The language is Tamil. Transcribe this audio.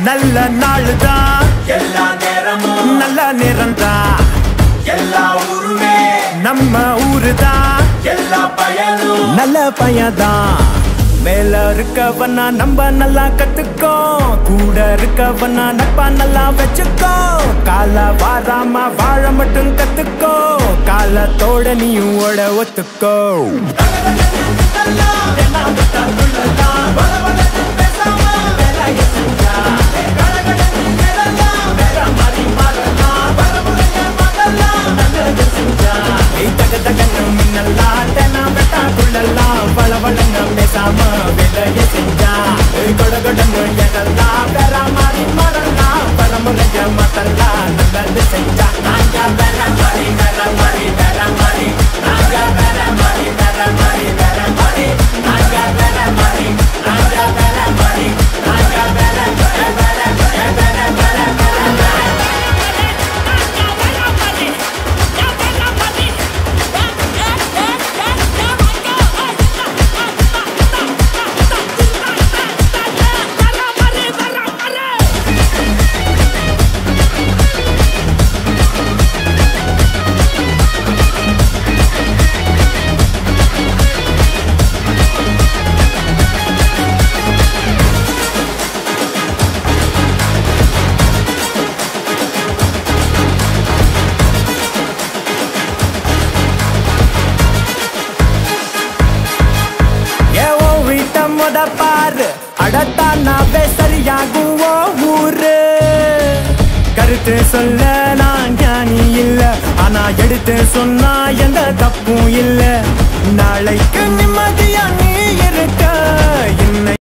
நல்ல நாளுதான் எல்லா நேரமும் நல்ல நேரம்தான் எல்லா ஊருமே நம்ம ஊருதான் எல்லா பயனும் நல்ல பையன்தான் மேல இருக்கவனா நம்ம நல்லா கத்துக்கோ கூட இருக்கவனா நட்பா நல்லா வச்சுக்கோ கால வாராம வாழ மட்டும் கத்துக்கோ காலத்தோட நீயும் ஓட ஒத்துக்கோ ஏய், தக தகன்னு மின்னலாம், தெனா வெட்டா குள்ளலாம், வள வளன்னு பேசாம வேலைய செஞ்சா. ஏய், கொட கொடன்னு எழலாம், வேற மாதிரி மறலாம், பரமுறைய மாத்தலாம், நல்லது செஞ்சா. நாங்க வேற மாதிரி, வேற மாதிரி, வேற மாதிரி. நாங்க வேற மாதிரி, வேற மாதிரி, வேற மாதிரி. நாங்க வேற மாதிரி, நாங்க வேற மாதிரி. நாங்க வேற, வேற, வேற, வேற, வேற, வேற, வேற. ஏவோ வீட்ட முத பாரு அடத்தானாவே சரியாகும் ஓ ஊரு கருத்து சொல்ல நான் ஞானி இல்ல ஆனா எடுத்து சொன்னா எந்த தப்பும் இல்ல நாளைக்கு நிம்மதியா நீ இருக்க இன்னை